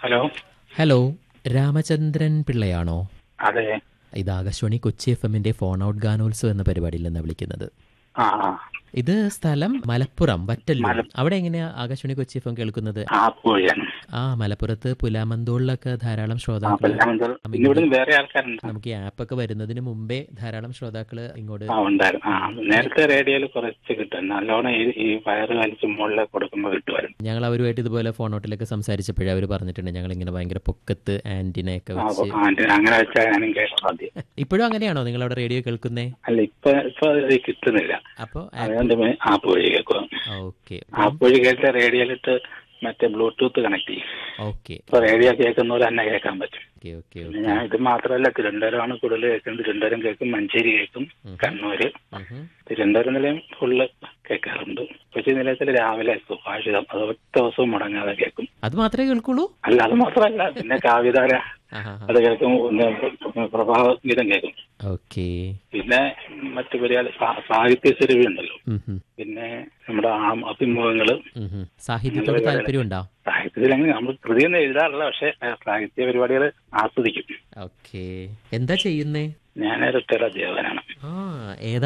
hello hello Ramachandran പിള്ളയാണോ അതെ ഇത് ആകാശവാണി കൊച്ചി എഫ് എമ്മിന്റെ ഫോൺ ഔട്ട് ഗാനോത്സവം എന്ന പരിപാടിയിൽ നിന്നാണ് വിളിക്കുന്നത് ആ ആ ഇത് സ്ഥലം മലപ്പുറം വറ്റല്ലൂർ മല- അവിടെ എങ്ങനെയാ ആകാശവാണി കൊച്ചി എഫ് എം കേൾക്കുന്നത് ആപ്പ് വഴിയാണ് ആ മലപ്പുറത്ത് പുലാമന്തോളിലൊക്കെ ധാരാളം ആ ശ്രോതാക്കൾ പെല്ലാമന്തൽ പിന്നെ ഇവിടുന്ന് വേറെ ആൾക്കാരുണ്ട് നമുക്ക് ഈ ആപ്പൊക്കെ വരുന്നതിന് മുമ്പേ ധാരാളം ശ്രോതാക്കള് ഇങ്ങോട്ട് ആ ഉണ്ടായിരുന്നു ആ നേരത്തെ റേഡിയോയിൽ കുറച്ച് കിട്ടും നല്ലോണം ഈ ഈ വയറ് വലിച്ച് മുകളിൽ കൊടുക്കുമ്പോൾ കിട്ടുമായിരുന്നു ഞങ്ങൾ അവരുമായിട്ട് ഇതുപോലെ ഫോൺ ഔട്ടിലൊക്കെ സംസാരിച്ചപ്പോഴേ അവർ പറഞ്ഞിട്ടുണ്ട് ഞങ്ങൾ ഇങ്ങനെ ഭയങ്കര പൊക്കത്ത് ആന്റിനയൊക്കെ ആ, വെച്ച് ആ, ഇത് അങ്ങനെ വെച്ചാൽ ഞാനും കേട്ടത് ആദ്യം ഇപ്പോഴും അങ്ങനെയാണോ നിങ്ങൾ അവിടെ റേഡിയോ കേൾക്കുന്നേ അല്ല ഇപ്പൊ ഇപ്പൊ ഇത് കിട്ടുന്നില്ല അപ്പോൾ അതുകൊണ്ട് പിന്നെ ആപ്പ് വഴി കേൾക്കുക ഓക്കെ ആപ്പ് വഴി കേട്ട് റേഡിയോയിലിട്ട് മറ്റേ ബ്ലൂടൂത്ത് കണക്ട് ചെയ്യും ഓക്കെ ഇപ്പൊ റേഡിയോ കേൾക്കുന്ന പോലെ തന്നെ കേൾക്കാൻ പറ്റും ഓക്കെ ഓക്കെ പിന്നെ ഞാൻ ഇത് മാത്രമല്ല തിരുവനന്തപുരമാണ് കൂടുതൽ കേൾക്കുന്നത് തിരുവനന്തപുരം കേൾക്കും മഞ്ചേരി കേൾക്കും കണ്ണൂര് തിരുവനന്തപുരം നിലയം ഫുള്ള് കേൾക്കാറുണ്ട് കൊച്ചി നിലയത്തിൽ രാവിലെ സുഭാഷിതം അത് ഒറ്റ ദിവസവും മുടങ്ങാതെ കേൾക്കും അത് മാത്രമേ കേൾക്കുള്ളൂ അല്ല അത് മാത്രമല്ല പിന്നെ കാവ്യധാര അത് കേൾക്കും പിന്നെ പ്രഭാത ഗീതം കേൾക്കും ഓക്കെ പിന്നെ മറ്റു പരിപാടി സാ- സാഹിത്യ സെരുവി ഉണ്ടല്ലോ പിന്നെ നമ്മുടെ ആ- അഭിമുഖങ്ങള് സാഹിത്യത്തോട് താല്പര്യമുണ്ടോ സാഹിത്യത്തിൽ അങ്ങനെ നമ്മൾ കൃതിയൊന്നും എഴുതാറില്ല പക്ഷെ സാഹിത്യ പരിപാടികൾ ആസ്വദിക്കും ഓക്കെ എന്താ ചെയ്യുന്നേ ഞാൻ റിട്ടയർഡ് അധ്യാപകനാണ് ആ ഏതാ